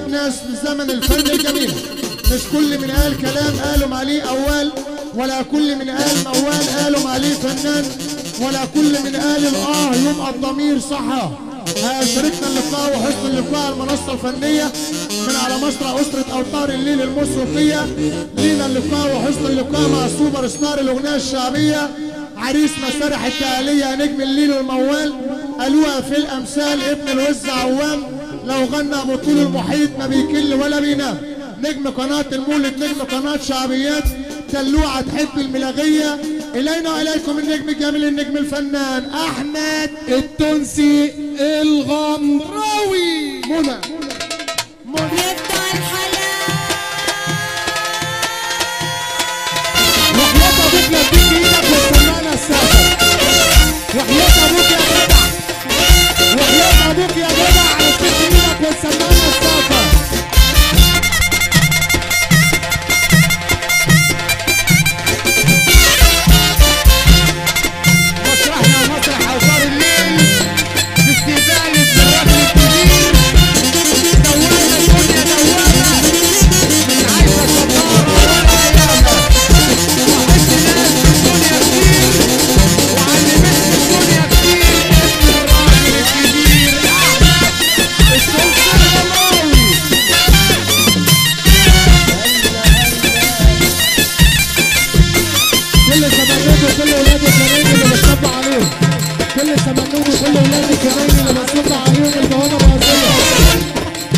بقت ناس في زمن الفن الجميل مش كل من قال كلام قالوا عليه أول ولا كل من قال موال قالوا عليه فنان ولا كل من قال الآه يبقى الضمير صحى شاركنا اللقاء وحسن اللقاء على المنصة الفنية من على مسرح أسرة أوتار الليل الموسيقية لينا اللقاء وحسن اللقاء مع سوبر ستار الأغنية الشعبية عريس مسارح التأهيلية نجم الليل والموال قالوها في الأمثال ابن الوز عوام لو غنى بطول المحيط ما بيكل ولا بينام نجم قناة المولد نجم قناة شعبيات تلوعة تحب الملاغية إلينا وإليكم النجم الجميل النجم الفنان أحمد التونسي الغمراوي منى يبدأ الحلال وحياة ابوك لا تديك ايدك وتسمعنا السافر وحياة ابوك يا جدع وحياة ابوك يا جدع على تديك ايدك وتسمعنا السافر مسرحنا مسرح اوتار الليل باستقبال الراجل الكبير دوامة الدنيا دوامة من عايشة شطارة ولا ياما وحس ناس في الدنيا كتير وعلمتني الدنيا كتير اسم الراجل الكبير احمد السلطان الغمراوي كل سمنوك وكل ولاد الكريم اللي بنصب عليهم كل سمنوك وكل ولاد الكريم اللي بنصب عليهم المهمة الرئيسية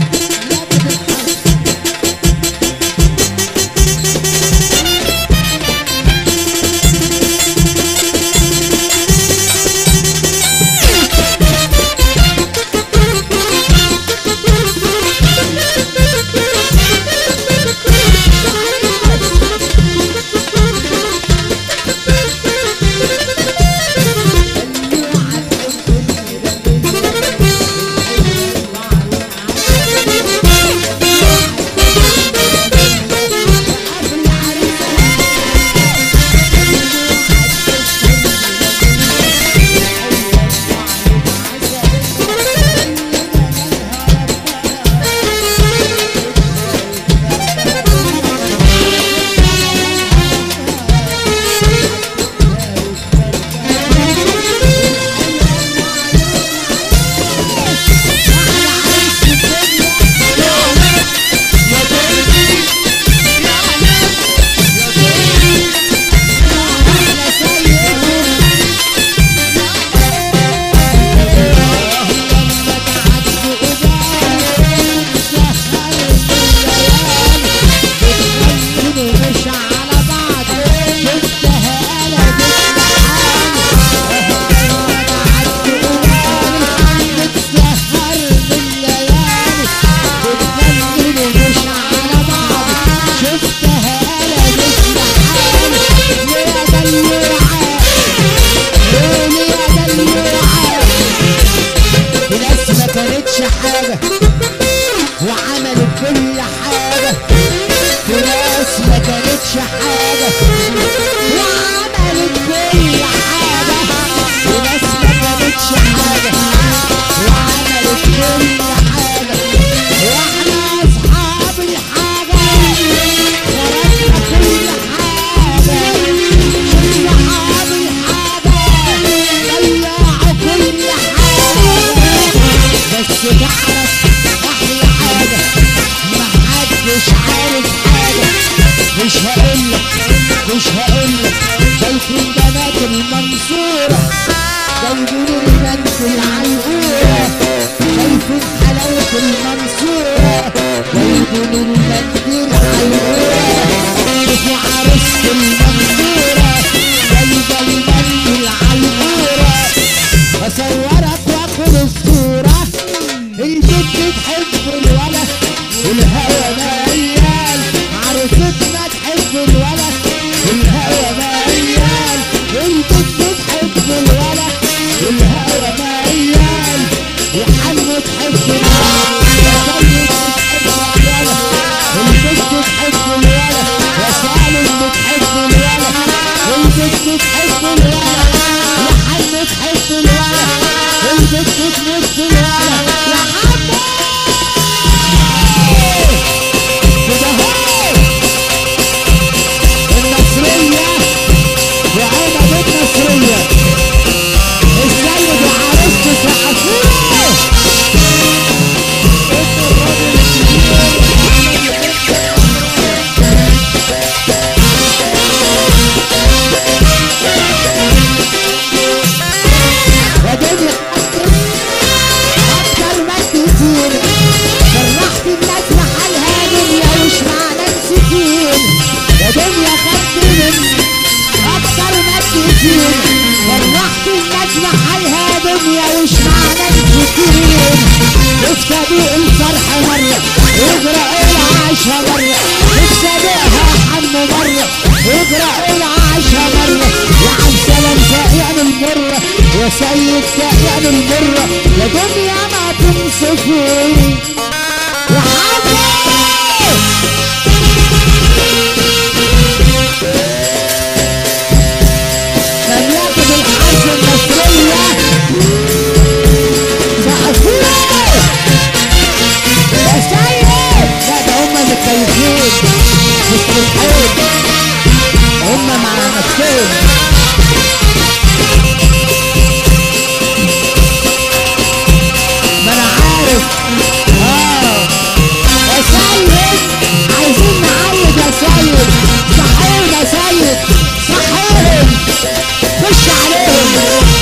مش على بعض شفتها انا بتسهر بالليالي بتغني مش على بعض شفتها انا بتسهر يا دلوعه قولي يا دلوعه ناس ما كانتش حاجه وعملت كل حاجه في ناس ما كانتش حاجة وعملت كل حاجة وناس ما كانتش حاجة وعملت كل حاجة واحنا اصحاب الحاجة خرجنا كل حاجة اصحاب الحاجة ضيعوا كل حاجة بس تعرف احلى حاجة محدش عارف حاجة مش هقولك مش هقولك شايفين بنات المنصورة جايبين البنت العنقورة شايفين حلاوة المنصورة جايبين البنت العنقورة شوفوا عروسة المنصورة جايبة البنت العنقورة اصورك واخد الصورة البنت تحب الولد والهوى ميال عروستنا تحب الولد والهوى ميال البنت تحب الولد والهوى ميال وحمو تحب الولد وسيد تحب الولد البنت تحب الولد وسالم بتحب الولد البنت تحب الولد وحمو تحب الولد البنت تمس الولد يا حمو عاشها مرة بتصدقها حم مرة اجرى قول عاشها مرة يا عم سلام سائع المرة يا سيد سائع المرة يا دنيا ما تنصفوني يا حبيبي مملكة الحرب المصرية مقفولة يا سيد لا ده هم متكيفين مش بالحب هم مع نفسهم ما انا عارف اه يا سيد عايزين نعيد يا سيد صحيهم يا سيد صحيهم خش عليهم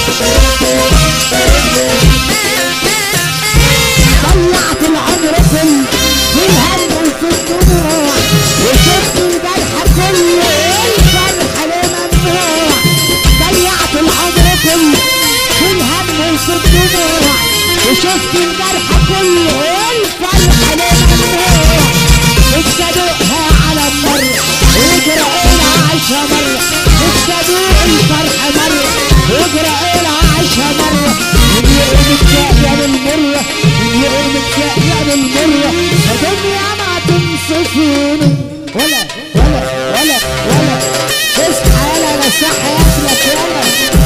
طلعت العمر كل في الهم وفي الدموع وشفت الجرح كله الفرح لممنوع ضيعت العمر كل في الهم وفي الدموع وشفت الجرح كله الفرح لممنوع الصدوقها على المر واجرى عايشة مرة الصدوق الفرح مرة واجرى عايشة مرة من يقوم الشقيان المرة من يقوم الشقيان المرة يا دنيا ما تنصفوني ولا ولا ولا ولا اصحى يلا انا صحى ياكلك يلا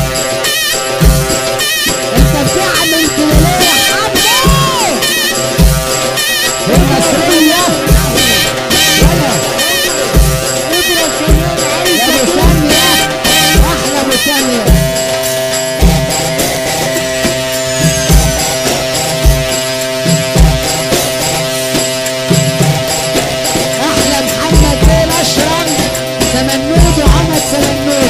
انت بتعمل كده ليه يا حبيبي المصرية ولا يا ابو ثانية احلى ابو ثانية احلى محمد بن اشرم سمنود وعمد سمنود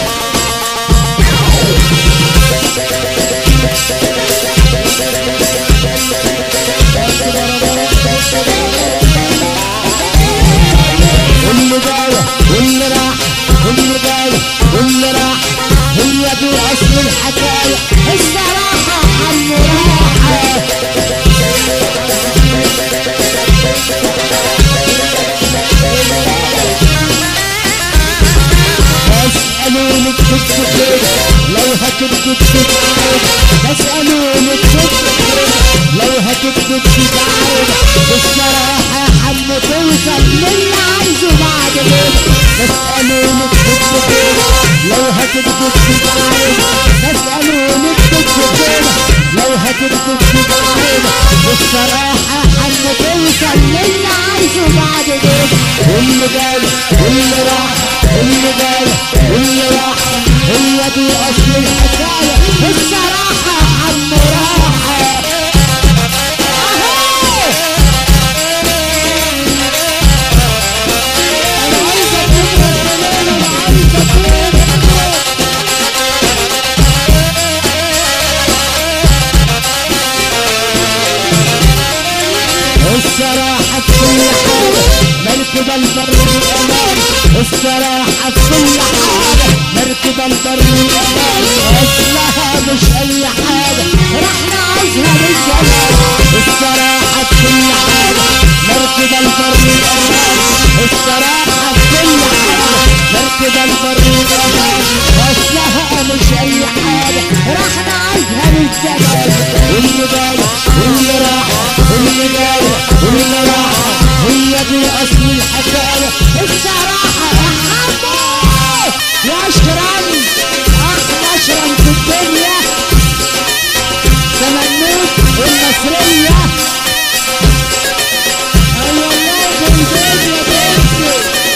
واللي جاية واللي راح واللي جاية واللي راح هي دي اصل الحكاية الصراحة عم راحة اسألوني كنت خير لو هتكتب تتعب اسألوني كنت خير لو هتكتب تتعب بالصراحة يا حم توصل للي عايزه بعد كده اسألوني كنت خير لو هتكتب تتعب اسألوني كنت خير لو هتكتب تتعب بالصراحة يا حم توصل للي عايزه بعد كده واللي جاي واللي راح اللي جاي واللي راح هي دي اصل الحكايه الصراحه عم راحه أهو! أنا عايزة تضرب كمان، أنا عايزة تضرب. الصراحة في كل حاجة مركب البر الأمان الصراحة في كل حاجة مركب البر الأمان أصلها مش أي حاجة راح نعيشها بالزمان الصراحة في كل حاجة مركب البر الأمان الصراحة في كل حاجة مركب البر الأمان أصلها مش أي حاجة راح نعيشها بالزمان واللي جاي واللي راح واللي جاي واللي راح هي دي اصل الحكايه الصراحه يا حمو يا اشرم احلى اشرم في الدنيا تمنيت المصريه اي والله بالبيت يا بنتي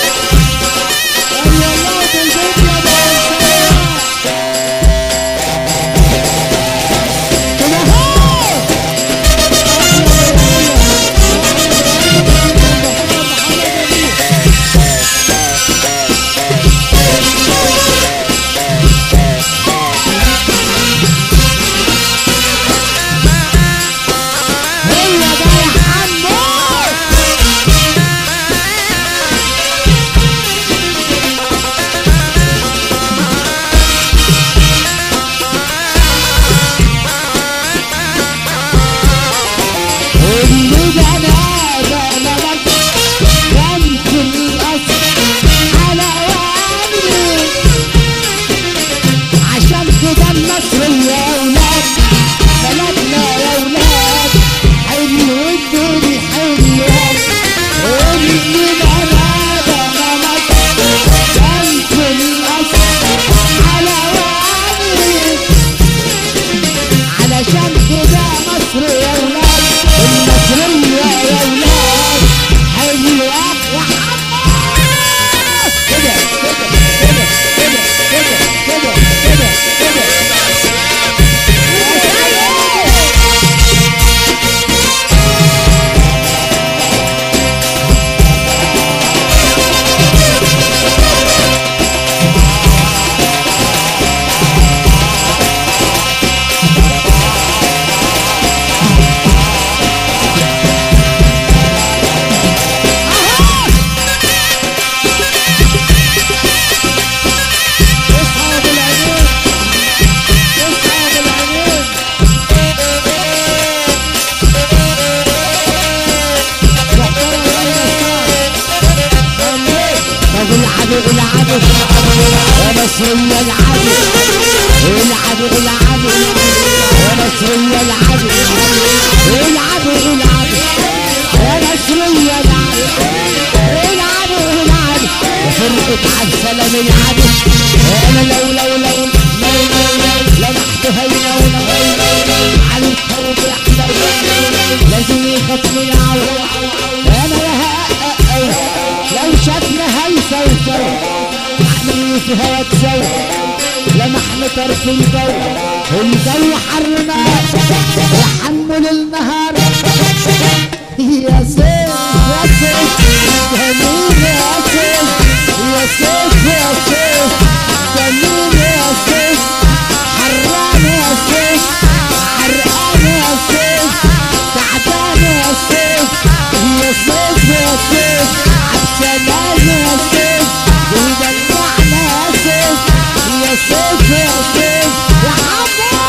نصرية العدل العدل العدل يا نصرية العدل العدل العدل يا نصرية العدل العدل العدل وفرقة على السلام العدل انا لو لو لو لو لو لو لمحت هينا ولو على الكرب يحلو لازم يخطني العو انا يا لو شافنا هيسوسو احنا في هوا تسوي لمحنا طرف الجو الجو حرنا وحمل النهار يا سيف يا سيف جميل يا سيف يا سيف يا سيف جميل يا سيف حران يا سيف حرقان يا سيف تعبان يا سيف يا سيف يا سيف عبسلام يا سيف بيدلعنا يا سيف يا سيف يا سيف يا حمد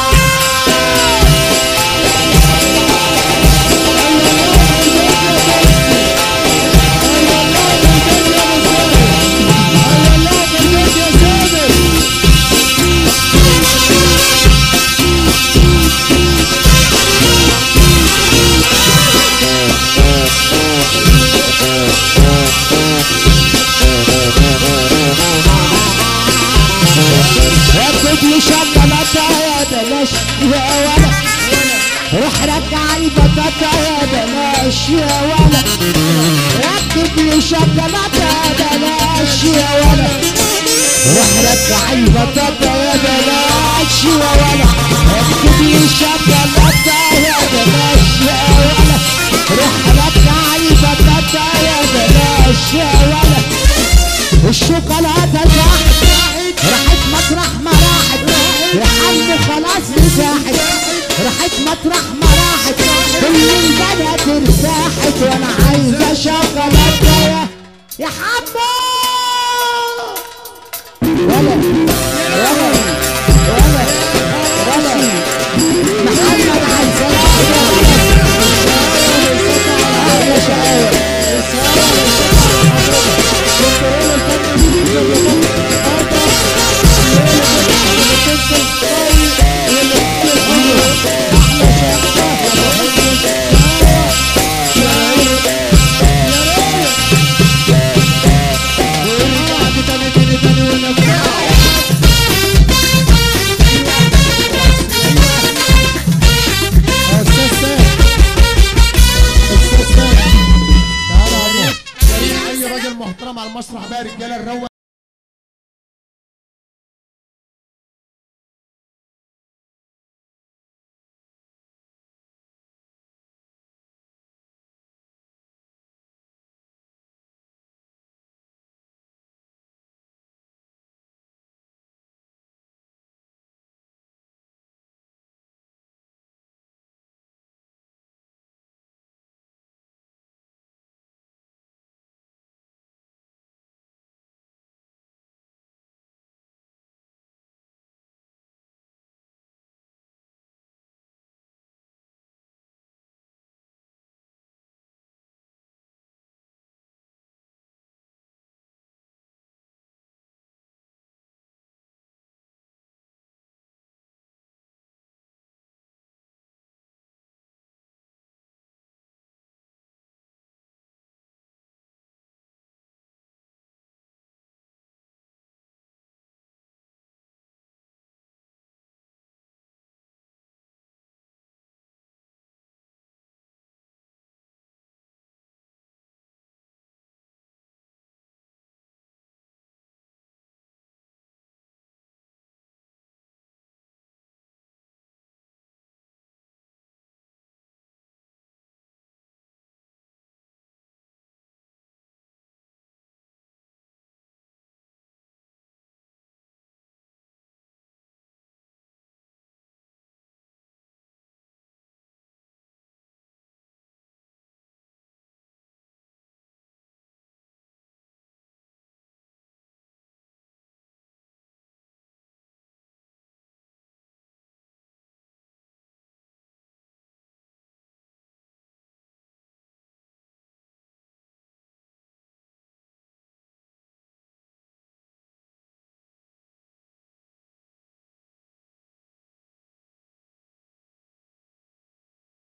ركب لي شوكولاتة يا بلاش يا ولد روح رجع البطاطا يا بلاش يا ولد ركب لي شوكولاتة يا بلاش يا ولد روح رجع البطاطا يا بلاش يا ولد ركب لي شوكولاتة يا بلاش يا ولد روح رجع البطاطا يا بلاش يا ولد الشوكولاتة زاحت راحت مطرح ما راحت يا حمو خلاص مساحت راحت مطرح ما راحت كل البنات ارتاحت وانا عايزة شوكولاتة يا يا حمو ولد ولد ولد ولد محمد عزام يا شقاوة استاذ سام استاذ سام تعالى يا عمو اي راجل محترم على المسرح بقى رجاله الروق